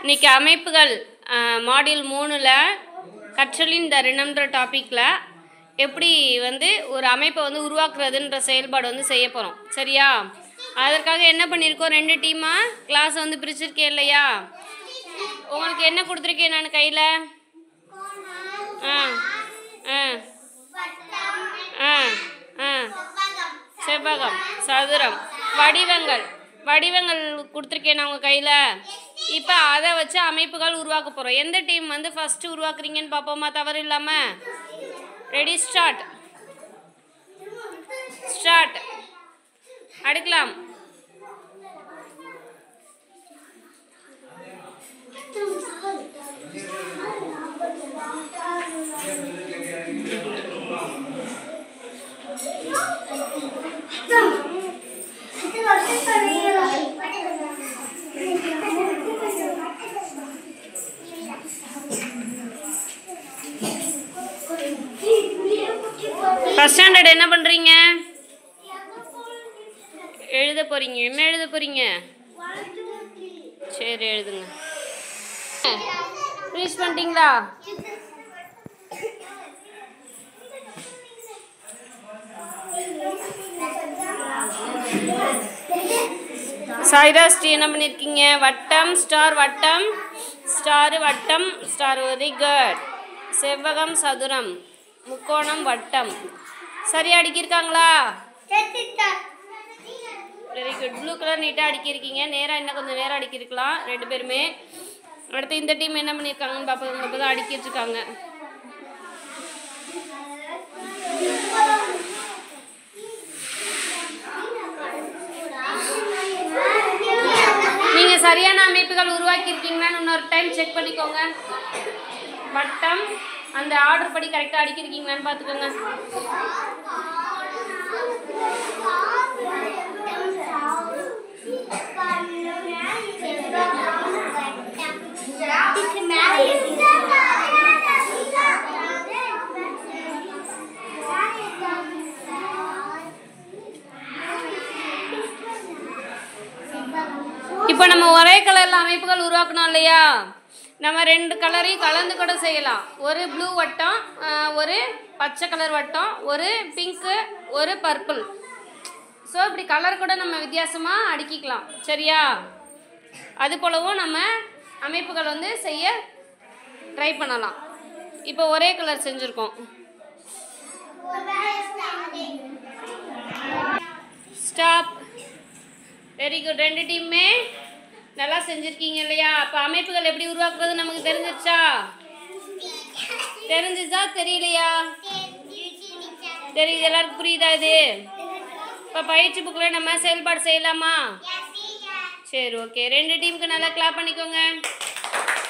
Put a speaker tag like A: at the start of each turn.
A: இன்னைக்கு அமைப்புகள் மாடியூல் மூணில் கற்றலின் தருணம்ன்ற டாப்பிக்கில் எப்படி வந்து ஒரு அமைப்பை வந்து உருவாக்குறதுன்ற செயல்பாடு வந்து செய்ய போகிறோம் சரியா அதற்காக என்ன பண்ணியிருக்கோம் ரெண்டு டீமாக கிளாஸ் வந்து பிரிச்சிருக்கேன் இல்லையா உங்களுக்கு என்ன கொடுத்துருக்கேன் நான் கையில் ஆ ஆ ஆ ஆ செவ்வகம் சதுரம் வடிவங்கள் வடிவங்கள் கொடுத்துருக்கேன் நான் உங்கள் கையில் இப்போ அதை வச்சு அமைப்புகள் உருவாக்க போகிறோம் எந்த டீம் வந்து ஃபஸ்ட்டு உருவாக்குறீங்கன்னு பார்ப்போமா தவறு இல்லாமல் ரெடி ஸ்டார்ட் ஸ்டார்ட் அடுக்கலாம் ஃபஸ்ட் ஸ்டாண்டர்ட் என்ன பண்ணுறீங்க எழுத போகிறீங்க என்ன எழுத போகிறீங்க சரி எழுதுங்க ஃபினிஷ் பண்ணிட்டீங்களா சாய்ரா ஸ்ரீ என்ன பண்ணியிருக்கீங்க வட்டம் ஸ்டார் வட்டம் ஸ்டார் வட்டம் ஸ்டார் வெரி குட் செவ்வகம் சதுரம் முக்கோணம் வட்டம் சரியா அடிக்கியிருக்காங்களா வெரி குட் ப்ளூ கலர் நீட்டாக அடிக்கியிருக்கீங்க நேராக இன்னும் கொஞ்சம் நேரம் அடிக்கிருக்கலாம் ரெண்டு பேருமே அடுத்து இந்த டீம் என்ன பண்ணியிருக்காங்கன்னு பார்ப்போம் இப்போ தான் அடிக்கிட்டு இருக்காங்க நீங்கள் சரியான அமைப்புகள் உருவாக்கியிருக்கீங்களான்னு இன்னொரு டைம் செக் பண்ணிக்கோங்க வட்டம் அந்த ஆர்டர் படி கரெக்டாக அடிக்கிருக்கீங்களான்னு பார்த்துக்கோங்க இப்போ நம்ம ஒரே கலரில் அமைப்புகள் உருவாக்கணும் இல்லையா நம்ம ரெண்டு கலரையும் கலந்து கூட செய்யலாம் ஒரு ப்ளூ வட்டம் ஆஹ், ஒரு பச்சை கலர் வட்டம் ஒரு பிங்க்கு ஒரு பர்பிள் ஸோ இப்படி கலர் கூட நம்ம வித்தியாசமாக அடுக்கிக்கலாம் சரியா அது போலவும் நம்ம அமைப்புகள் வந்து செய்ய ட்ரை பண்ணலாம் இப்போ ஒரே கலர் செஞ்சுருக்கோம் ஸ்டாப் வெரி குட் ரெண்டு டீமுமே நல்லா செஞ்சுருக்கீங்க இல்லையா அப்போ அமைப்புகள் எப்படி உருவாக்குறது நமக்கு தெரிஞ்சிருச்சா தெரிஞ்சிச்சா தெரியலையா தெரியுது எல்லாருக்கும் புரியுதா இது இப்போ பயிற்சி புக்கில் நம்ம செயல்பாடு செய்யலாமா சரி ஓகே ரெண்டு டீமுக்கு நல்லா கிளாப் பண்ணிக்கோங்க